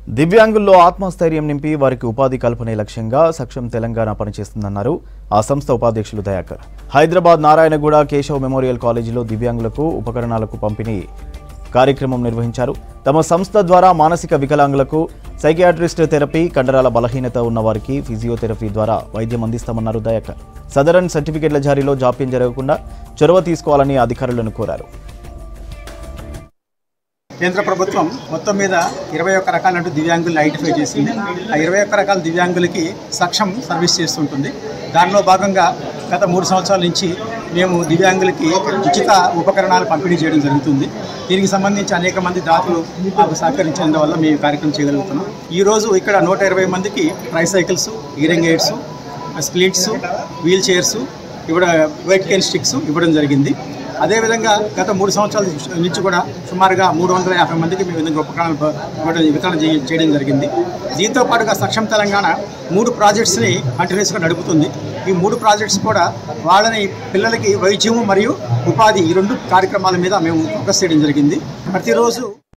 దివ్యాంగుల్లో ఆత్మస్థైర్యం నింపి వారికి ఉపాధి కల్పనే లక్ష్యంగా సక్షం తెలంగాణ పనిచేస్తుందన్నారు ఆ సంస్థ ఉపాధ్యక్షులు దయాకర్ హైదరాబాద్ నారాయణగూడ కేశవ్ మెమోరియల్ కాలేజీలో దివ్యాంగులకు ఉపకరణాలకు పంపిణీ కార్యక్రమం నిర్వహించారు తమ సంస్థ ద్వారా మానసిక వికలాంగులకు సైకియాట్రిస్ట్ థెరపీ కండరాల బలహీనత ఉన్న వారికి ఫిజియోథెరపీ ద్వారా వైద్యం అందిస్తామన్నారు దయాకర్ సదరన్ సర్టిఫికెట్ల జారీలో జాప్యం జరగకుండా చొరవ తీసుకోవాలని అధికారులను కోరారు కేంద్ర ప్రభుత్వం మొత్తం మీద ఇరవై ఒక్క రకాలంటూ దివ్యాంగులను ఐడెంటిఫై చేసింది ఆ ఇరవై ఒక్క రకాల దివ్యాంగులకి సక్షం సర్వీస్ చేస్తుంటుంది దానిలో భాగంగా గత మూడు సంవత్సరాల నుంచి మేము దివ్యాంగులకి ఉచిత ఉపకరణాలు పంపిణీ చేయడం జరుగుతుంది దీనికి సంబంధించి అనేక మంది దాతలు మాకు సహకరించడం వల్ల మేము ఈ కార్యక్రమం చేయగలుగుతున్నాం ఈరోజు ఇక్కడ నూట ఇరవై మందికి tricycles hearing aids splints wheelchairs ఇవ్వడం వెయిట్ కెన్ స్టిక్స్ ఇవ్వడం జరిగింది అదేవిధంగా గత మూడు సంవత్సరాల నుంచి కూడా సుమారుగా మూడు వందల యాభై మందికి మేము విధంగా ఉపకరణాలు ప- ఇవ్వడం వితరణ చేయ- చేయడం జరిగింది దీంతో పాటుగా సక్షం తెలంగాణ మూడు ప్రాజెక్ట్స్ని కంటిన్యూస్గా నడుపుతుంది ఈ మూడు ప్రాజెక్ట్స్ కూడా వాళ్ళని పిల్లలకి వైద్యము మరియు ఉపాధి ఈ రెండు కార్యక్రమాల మీద మేము ఫోకస్ చేయడం జరిగింది ప్రతిరోజు